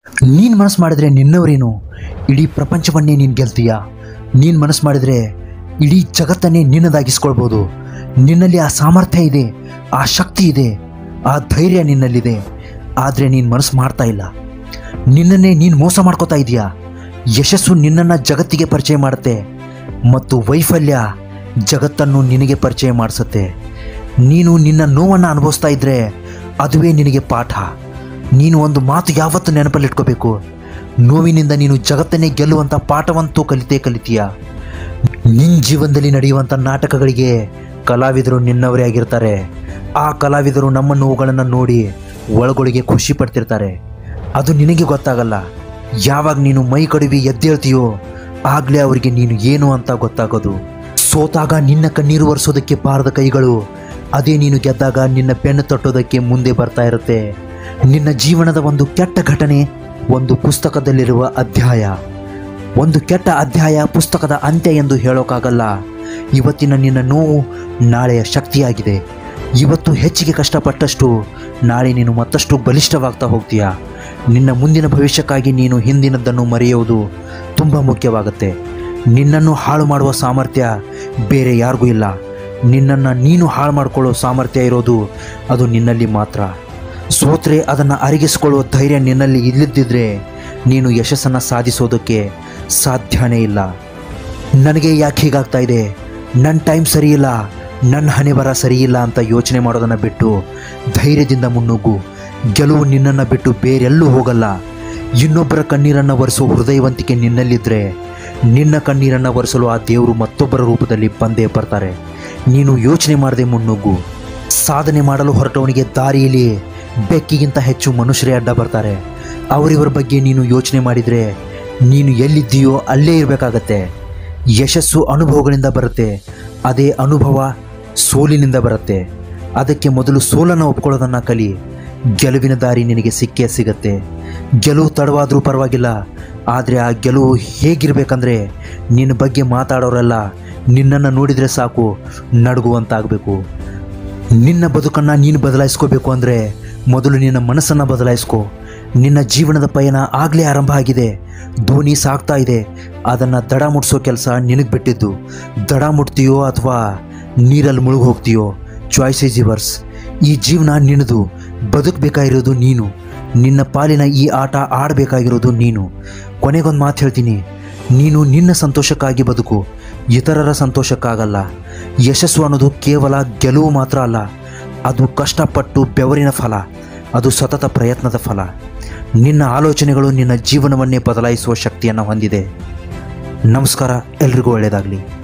ನೀನು ಮನಸ್ಸು ಮಾಡಿದ್ರೆ ನಿನ್ನವರೇನು ಇಡೀ ಪ್ರಪಂಚವನ್ನೇ ನೀನು ಗೆಲ್ತೀಯ ನೀನು ಮನಸ್ಸು ಮಾಡಿದರೆ ಇಡೀ ಜಗತ್ತನ್ನೇ ನಿನ್ನದಾಗಿಸ್ಕೊಳ್ಬೋದು ನಿನ್ನಲ್ಲಿ ಆ ಸಾಮರ್ಥ್ಯ ಇದೆ ಆ ಶಕ್ತಿ ಇದೆ ಆ ಧೈರ್ಯ ನಿನ್ನಲ್ಲಿದೆ ಆದರೆ ನೀನು ಮನಸ್ಸು ಮಾಡ್ತಾ ಇಲ್ಲ ನಿನ್ನನ್ನೇ ನೀನು ಮೋಸ ಮಾಡ್ಕೋತಾ ಇದೀಯಾ ಯಶಸ್ಸು ನಿನ್ನನ್ನು ಜಗತ್ತಿಗೆ ಪರಿಚಯ ಮಾಡುತ್ತೆ ಮತ್ತು ವೈಫಲ್ಯ ಜಗತ್ತನ್ನು ನಿನಗೆ ಪರಿಚಯ ಮಾಡಿಸುತ್ತೆ ನೀನು ನಿನ್ನ ನೋವನ್ನು ಅನುಭವಿಸ್ತಾ ಇದ್ದರೆ ಅದುವೇ ನಿನಗೆ ಪಾಠ ನೀನು ಒಂದು ಮಾತು ಯಾವತ್ತೂ ನೆನಪಲ್ಲಿಟ್ಕೋಬೇಕು ನೋವಿನಿಂದ ನೀನು ಜಗತ್ತನ್ನೇ ಗೆಲ್ಲುವಂಥ ಪಾಠವಂತೂ ಕಲಿತೇ ಕಲಿತೀಯ ನಿನ್ನ ಜೀವನದಲ್ಲಿ ನಡೆಯುವಂಥ ನಾಟಕಗಳಿಗೆ ಕಲಾವಿದರು ನಿನ್ನವರೇ ಆಗಿರ್ತಾರೆ ಆ ಕಲಾವಿದರು ನಮ್ಮ ನೋವುಗಳನ್ನು ನೋಡಿ ಒಳಗೊಳಗೆ ಖುಷಿ ಪಡ್ತಿರ್ತಾರೆ ಅದು ನಿನಗೆ ಗೊತ್ತಾಗಲ್ಲ ಯಾವಾಗ ನೀನು ಮೈ ಕಡುವಿ ಎದ್ದೇಳ್ತೀಯೋ ಆಗಲೇ ಅವರಿಗೆ ನೀನು ಏನು ಅಂತ ಗೊತ್ತಾಗೋದು ಸೋತಾಗ ನಿನ್ನ ಕಣ್ಣೀರು ಒರೆಸೋದಕ್ಕೆ ಬಾರದ ಕೈಗಳು ಅದೇ ನೀನು ಗೆದ್ದಾಗ ನಿನ್ನ ಬೆನ್ನು ತಟ್ಟೋದಕ್ಕೆ ಮುಂದೆ ಬರ್ತಾ ಇರುತ್ತೆ ನಿನ್ನ ಜೀವನದ ಒಂದು ಕೆಟ್ಟ ಘಟನೆ ಒಂದು ಪುಸ್ತಕದಲ್ಲಿರುವ ಅಧ್ಯಾಯ ಒಂದು ಕೆಟ್ಟ ಅಧ್ಯಾಯ ಪುಸ್ತಕದ ಅಂತ್ಯ ಎಂದು ಹೇಳೋಕ್ಕಾಗಲ್ಲ ಇವತ್ತಿನ ನಿನ್ನ ನೋವು ನಾಳೆಯ ಶಕ್ತಿಯಾಗಿದೆ ಇವತ್ತು ಹೆಚ್ಚಿಗೆ ಕಷ್ಟಪಟ್ಟಷ್ಟು ನಾಳೆ ನೀನು ಮತ್ತಷ್ಟು ಬಲಿಷ್ಠವಾಗ್ತಾ ಹೋಗ್ತೀಯ ನಿನ್ನ ಮುಂದಿನ ಭವಿಷ್ಯಕ್ಕಾಗಿ ನೀನು ಹಿಂದಿನದ್ದನ್ನು ಮರೆಯುವುದು ತುಂಬ ಮುಖ್ಯವಾಗುತ್ತೆ ನಿನ್ನನ್ನು ಹಾಳು ಮಾಡುವ ಸಾಮರ್ಥ್ಯ ಬೇರೆ ಯಾರಿಗೂ ಇಲ್ಲ ನಿನ್ನನ್ನು ನೀನು ಹಾಳು ಮಾಡಿಕೊಳ್ಳೋ ಸಾಮರ್ಥ್ಯ ಇರೋದು ಅದು ನಿನ್ನಲ್ಲಿ ಮಾತ್ರ ಸೋತ್ರೆ ಅದನ್ನು ಅರಗಿಸಿಕೊಳ್ಳುವ ಧೈರ್ಯ ನಿನ್ನಲ್ಲಿ ಇಲ್ಲದಿದ್ದರೆ ನೀನು ಯಶಸ್ಸನ್ನು ಸಾಧಿಸೋದಕ್ಕೆ ಸಾಧ್ಯನೇ ಇಲ್ಲ ನನಗೆ ಯಾಕೆ ಹೀಗಾಗ್ತಾ ಇದೆ ನನ್ನ ಟೈಮ್ ಸರಿಯಿಲ್ಲ ನನ್ನ ಹಣೆ ಬರ ಸರಿಯಿಲ್ಲ ಅಂತ ಯೋಚನೆ ಮಾಡೋದನ್ನು ಬಿಟ್ಟು ಧೈರ್ಯದಿಂದ ಮುನ್ನುಗ್ಗು ಗೆಲುವು ನಿನ್ನನ್ನು ಬಿಟ್ಟು ಬೇರೆಲ್ಲೂ ಹೋಗಲ್ಲ ಇನ್ನೊಬ್ಬರ ಕಣ್ಣೀರನ್ನು ಒರೆಸುವ ಹೃದಯವಂತಿಕೆ ನಿನ್ನಲ್ಲಿದ್ದರೆ ನಿನ್ನ ಕಣ್ಣೀರನ್ನು ಒರೆಸಲು ಆ ದೇವರು ಮತ್ತೊಬ್ಬರ ರೂಪದಲ್ಲಿ ಬಂದೇ ಬರ್ತಾರೆ ನೀನು ಯೋಚನೆ ಮಾಡದೆ ಮುನ್ನುಗ್ಗು ಸಾಧನೆ ಮಾಡಲು ಹೊರಟವನಿಗೆ ದಾರಿಯಲ್ಲಿ ಬೆಕ್ಕಿಗಿಂತ ಹೆಚ್ಚು ಮನುಷ್ಯರೇ ಅಡ್ಡ ಬರ್ತಾರೆ ಅವರಿವರ ಬಗ್ಗೆ ನೀನು ಯೋಚನೆ ಮಾಡಿದರೆ ನೀನು ಎಲ್ಲಿದ್ದೀಯೋ ಅಲ್ಲೇ ಇರಬೇಕಾಗತ್ತೆ ಯಶಸ್ಸು ಅನುಭವಗಳಿಂದ ಬರುತ್ತೆ ಅದೇ ಅನುಭವ ಸೋಲಿನಿಂದ ಬರುತ್ತೆ ಅದಕ್ಕೆ ಮೊದಲು ಸೋಲನ್ನು ಒಪ್ಕೊಳ್ಳೋದನ್ನು ಕಲಿ ಗೆಲುವಿನ ದಾರಿ ನಿನಗೆ ಸಿಕ್ಕೇ ಸಿಗತ್ತೆ ಗೆಲುವು ತಡವಾದರೂ ಪರವಾಗಿಲ್ಲ ಆದರೆ ಆ ಗೆಲುವು ಹೇಗಿರಬೇಕಂದ್ರೆ ನಿನ್ನ ಬಗ್ಗೆ ಮಾತಾಡೋರೆಲ್ಲ ನಿನ್ನನ್ನು ನೋಡಿದರೆ ಸಾಕು ನಡುಗುವಂತಾಗಬೇಕು ನಿನ್ನ ಬದುಕನ್ನು ನೀನು ಬದಲಾಯಿಸ್ಕೋಬೇಕು ಅಂದರೆ ಮೊದಲು ನಿನ್ನ ಮನಸ್ಸನ್ನು ಬದಲಾಯಿಸ್ಕೋ ನಿನ್ನ ಜೀವನದ ಪಯಣ ಆಗಲೇ ಆರಂಭ ಆಗಿದೆ ಧೋನಿ ಸಾಗ್ತಾ ಇದೆ ಅದನ್ನು ದಡ ಮುಟ್ಸೋ ಕೆಲಸ ನಿನಗೆ ಬಿಟ್ಟಿದ್ದು ದಡ ಮುಟ್ತೀಯೋ ಅಥವಾ ನೀರಲ್ಲಿ ಮುಳುಗಿ ಹೋಗ್ತೀಯೋ ಚಾಯ್ಸ್ ಈಸ್ ಯುವರ್ಸ್ ಈ ಜೀವನ ನಿನ್ನದು ಬದುಕಬೇಕಾಗಿರೋದು ನೀನು ನಿನ್ನ ಪಾಲಿನ ಈ ಆಟ ಆಡಬೇಕಾಗಿರೋದು ನೀನು ಕೊನೆಗೊಂದು ಮಾತು ಹೇಳ್ತೀನಿ ನೀನು ನಿನ್ನ ಸಂತೋಷಕ್ಕಾಗಿ ಬದುಕು ಇತರರ ಸಂತೋಷಕ್ಕಾಗಲ್ಲ ಯಶಸ್ಸು ಅನ್ನೋದು ಕೇವಲ ಗೆಲುವು ಮಾತ್ರ ಅಲ್ಲ ಅದು ಕಷ್ಟಪಟ್ಟು ಬೆವರಿನ ಫಲ ಅದು ಸತತ ಪ್ರಯತ್ನದ ಫಲ ನಿನ್ನ ಆಲೋಚನೆಗಳು ನಿನ್ನ ಜೀವನವನ್ನೇ ಬದಲಾಯಿಸುವ ಶಕ್ತಿಯನ್ನು ಹೊಂದಿದೆ ನಮಸ್ಕಾರ ಎಲ್ರಿಗೂ ಒಳ್ಳೆಯದಾಗಲಿ